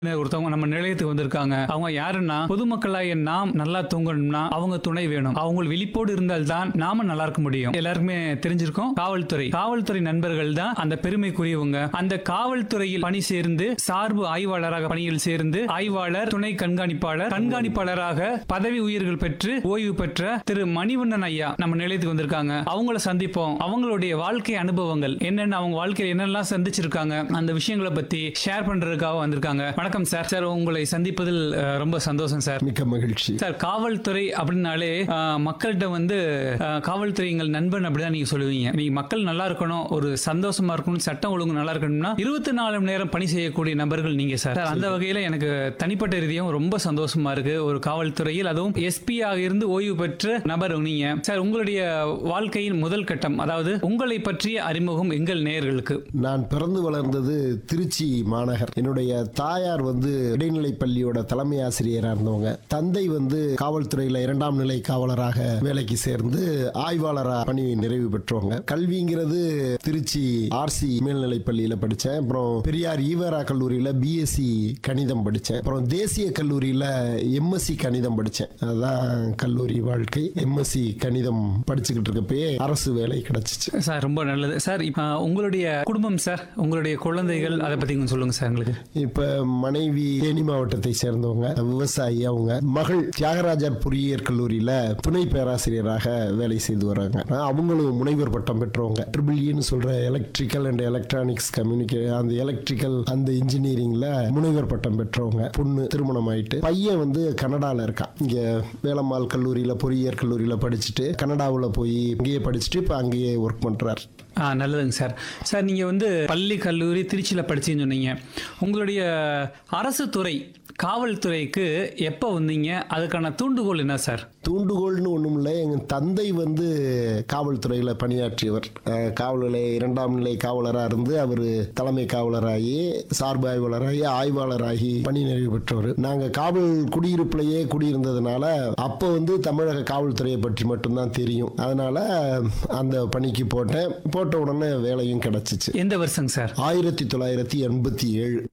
ஒருத்தவங்க நம்ம நிலையத்துக்கு வந்திருக்காங்க அவங்க யாருன்னா பொதுமக்களாய நாம் நல்லா தூங்கணும்னா அவங்க துணை வேணும் அவங்க விழிப்போடு இருந்தால்தான் நாம நல்லா இருக்க முடியும் எல்லாருக்குமே தெரிஞ்சிருக்கோம் காவல்துறை காவல்துறை நண்பர்கள் தான் அந்த பெருமைக்குரியவங்க அந்த காவல்துறையில் பணி சேர்ந்து சார்பு ஆய்வாளராக பணியில் சேர்ந்து ஆய்வாளர் துணை கண்காணிப்பாளர் கண்காணிப்பாளராக பதவி உயர்கள் பெற்று ஓய்வு பெற்ற திரு மணிவண்ணன் ஐயா நம்ம நிலையத்துக்கு வந்திருக்காங்க அவங்கள சந்திப்போம் அவங்களுடைய வாழ்க்கை அனுபவங்கள் என்னென்ன அவங்க வாழ்க்கையில் என்னெல்லாம் சந்திச்சிருக்காங்க அந்த விஷயங்களை பத்தி ஷேர் பண்றதுக்காக வந்திருக்காங்க வணக்கம் சார் சார் உங்களை சந்திப்பதில் அஹ், ரொம்ப சந்தோஷம் சார் மிக்க மகிழ்ச்சி சார் காவல்துறை அப்படின்னாலே அஹ், மக்கள்கிட்ட வந்து அஹ், காவல்துறை எங்கள் நண்பன் அப்படிதான் நீங்க சொல்லுவீங்க நீங்க மக்கள் நல்லா இருக்கணும் ஒரு சந்தோஷமா இருக்கணும் சட்டம் ஒழுங்கு நல்லா இருக்கணும்னா இருபத்தி நாலு மணி நேரம் பணி செய்யக்கூடிய நபர்கள் நீங்க சார் சார், அந்த வகையில எனக்கு தனிப்பட்ட ரீதியாகவும் ரொம்ப சந்தோஷமா இருக்கு ஒரு காவல்துறையில் அதுவும் எஸ்பி ஆக இருந்து ஓய்வு பெற்ற நபர் நீங்க சார் உங்களுடைய வாழ்க்கையின் முதல் கட்டம் அதாவது உங்களை பற்றிய அறிமுகம் எங்கள் நேயர்களுக்கு நான் பிறந்து வளர்ந்தது திருச்சி மாநகர் என்னுடைய தாயார் வந்து இடைநிலை பள்ளியோட தலைமை ஆசிரியராக இருந்தவங்க தந்தை வந்து காவல்துறையில இரண்டாம் நிலை காவலராக வேலைக்கு சேர்ந்து ஆய்வாளராக பணி நிறைவு பெற்றவங்க கல்விங்கிறது திருச்சி ஆர்சி மேல்நிலை பள்ளியில படித்தேன் அப்புறம் பெரியார் ஈவரா கல்லூரியில பிஎஸ்சி கணிதம் படித்தேன் அப்புறம் தேசிய கல்லூரியில எம்எஸ்சி கணிதம் படித்தேன் அதுதான் கல்லூரி வாழ்க்கை எம்எஸ்சி கணிதம் படிச்சுக்கிட்டு இருக்கப்பயே அரசு வேலை கிடைச்சிச்சு சார் ரொம்ப நல்லது சார் இப்ப உங்களுடைய குடும்பம் சார் உங்களுடைய குழந்தைகள் அதை பத்தி கொஞ்சம் சொல்லுங்க சார் எங்களுக்கு இப்ப மனைவி தேனி மாவட்டத்தை சேர்ந்தவங்க விவசாயி அவங்க மகள் தியாகராஜர் பொறியியற் கல்லூரியில துணை பேராசிரியராக வேலை செய்து வராங்க அவங்களும் முனைவர் பட்டம் பெற்றவங்க ட்ரிபிள் ன்னு சொல்ற எலக்ட்ரிக்கல் அண்ட் எலக்ட்ரானிக்ஸ் கம்யூனிகே அந்த எலக்ட்ரிக்கல் அந்த இன்ஜினியரிங்ல முனைவர் பட்டம் பெற்றவங்க பொண்ணு திருமணம் ஆயிட்டு பையன் வந்து கனடால இருக்கான் இங்க வேலம்மாள் கல்லூரியில பொறியியற் கல்லூரியில படிச்சுட்டு கனடாவுல போய் இங்கேயே படிச்சுட்டு இப்ப அங்கேயே ஒர்க் பண்றாரு ஆ நல்லதுங்க சார் சார் நீங்கள் வந்து பள்ளி கல்லூரி திருச்சியில் படிச்சீங்கன்னு சொன்னீங்க உங்களுடைய அரசு துறை காவல்துறைக்கு எப்போ வந்தீங்க அதுக்கான தூண்டுகோல் என்ன சார் தூண்டுகோல்னு ஒன்றும் இல்லை எங்கள் தந்தை வந்து காவல்துறையில் பணியாற்றியவர் அஹ், காவல் நிலைய இரண்டாம் நிலை காவலராக இருந்து அவர் தலைமை காவலராகி சார்பு ஆய்வாளராகி ஆய்வாளராகி பணி நிறைவு பெற்றவர் நாங்கள் காவல் குடியிருப்புலையே குடியிருந்ததுனால அப்போ வந்து தமிழக காவல்துறையை பற்றி மட்டும்தான் தெரியும் அதனால அந்த பணிக்கு போட்டேன் போட்ட உடனே வேலையும் கிடைச்சிச்சு எந்த வருஷங்க சார் ஆயிரத்தி தொள்ளாயிரத்தி எண்பத்தி ஏழு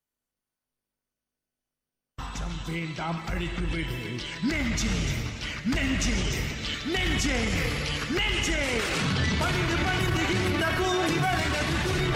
அச்சம் வேண்டாம் அழித்து விடு நெஞ்சே நெஞ்சே நெஞ்சே நெஞ்சே பணிந்து பணிந்து இந்த பூமி வரைந்தது துணி